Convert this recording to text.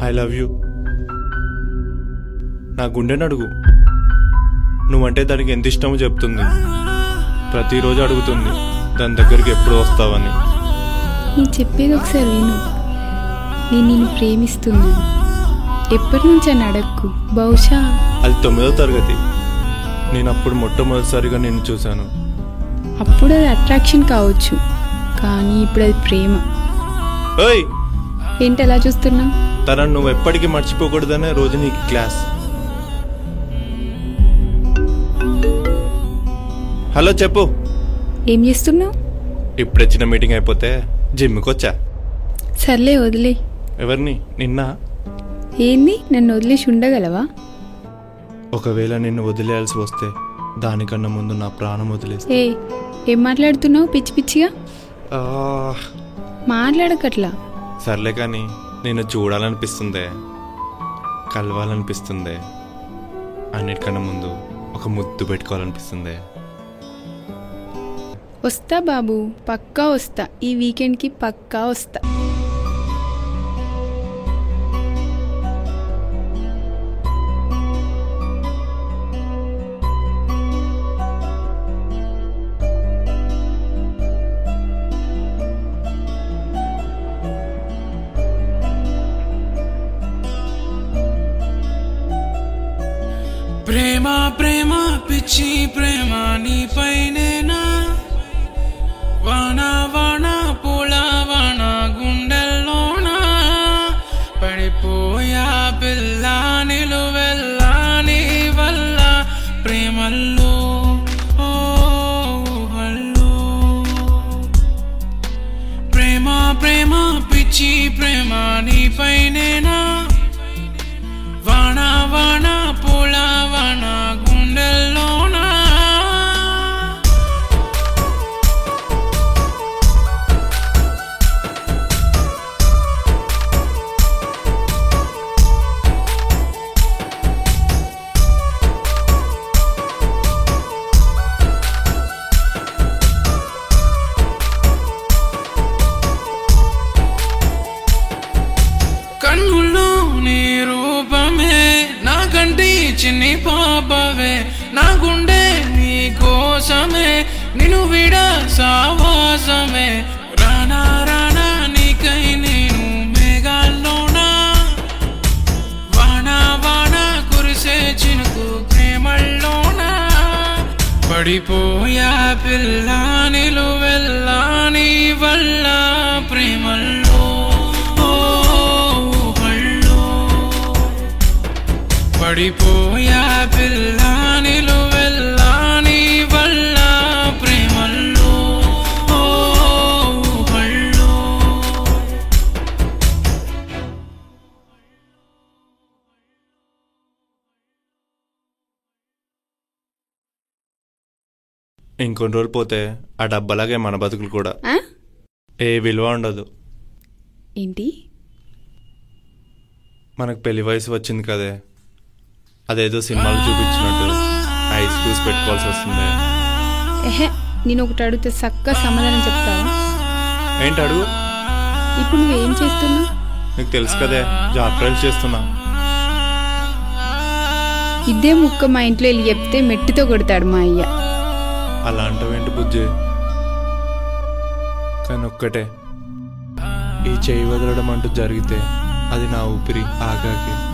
I love you నా గుండెని అడుగు నువ్వంటే దానికి ఎంత ఇష్టమో చెప్తుంది ప్రతిరోజు అడుగుతుంది దాని దగ్గరికి ఎప్పుడు వస్తావని నేను చెప్పేది ఒకసారి విను నేను నిన్ను ప్రేమిస్తున్నాను ఎప్పటి నుంచి అని అడగకు బహుశా అది తొమ్మిదో తరగతి నేను అప్పుడు మొట్టమొదటిసారిగా నిన్ను చూశాను అప్పుడు అది అట్రాక్షన్ కావచ్చు కానీ ఇప్పుడు అది ప్రేమ ఓయ్ ఏంటి అలా చూస్తున్నావు తనను నువ్వు ఎప్పటికీ మర్చిపోకూడదనే రోజు నీకు క్లాస్ హలో చెప్పు ఏం చేస్తున్నావు ఇప్పుడే చిన్న మీటింగ్ అయిపోతే జిమ్కి వచ్చా సర్లే వదిలే ఎవరిని నిన్న ఏంది నన్ను వదిలేసి ఉండగలవా ఒకవేళ నిన్ను వదిలేయాల్సి వస్తే దానికన్నా ముందు నా ప్రాణం వదిలేస్తా ఏ ఏం మాట్లాడుతున్నావు పిచ్చి పిచ్చిగా ఆ, మాట్లాడకట్లా సర్లే కానీ నిన్ను చూడాలనిపిస్తుందే కలవాలనిపిస్తుందే అన్నిటికన్నా ముందు ఒక ముద్దు పెట్టుకోవాలనిపిస్తుందే వస్తా బాబు పక్కా వస్తా ఈ వీకెండ్కి పక్కా వస్తా ప్రేమ ప్రేమ పిచ్చి ప్రేమ నీపైనేనా వాన వాన పూల వాన గుండెల్లోనా పడిపోయా పిల్ల నిలువెల్లా నీ వల్ల ప్రేమల్లో ఓ ఊహల్లో ప్రేమ ప్రేమ పిచ్చి ప్రేమ నీపైనేనా వాన వాన పూల వాన గుండెల్లోనా కన్నుల్లో నీ రూపమే నా కంటి చిన్ని పాపవే నా గుండె నీ కోసమే నిన్ను విడ సావాసమే రానా రానా నీకై నేను మేఘాల్లోనా వాన వాన కురిసే చినుకు ప్రేమల్లోనా పడిపోయా పిల్ల నిలువెల్లా నీ వల్ల ప్రేమల్లో ఓ ఊహల్లో పడిపోయా పిల్ల నిలువెల్లా నీ వల్ల ప్రేమల్లో ఓ ఊహల్లో ఇంకొన్ని రోజులు పోతే ఆ డబ్బలాగే మన బతుకులు కూడా ఆ? ఏ విలువ ఉండదు ఏంటి మనకు పెళ్లి వయసు వచ్చింది కదే అదేదో సినిమాలు చూపించినట్టు ఐస్ క్యూస్ పెట్టుకోవాల్సి వస్తుంది ఎహె నేను ఒకటి అడిగితే చక్కగా సమాధానం చెప్తావా ఏంటి అడుగు ఇప్పుడు నువ్వేం చేస్తున్నావు నీకు తెలుసు కదే జాబ్ ట్రయల్స్ చేస్తున్నా ఇదే ముక్క మా ఇంట్లో వెళ్ళి చెప్తే మెట్టితో కొడతాడు మా అయ్య అలాంటివేంటి బుజ్జి కానీ ఒక్కటే ఈ చేయి వదలడం అంటూ జరిగితే అది నా ఊపిరి ఆగాకి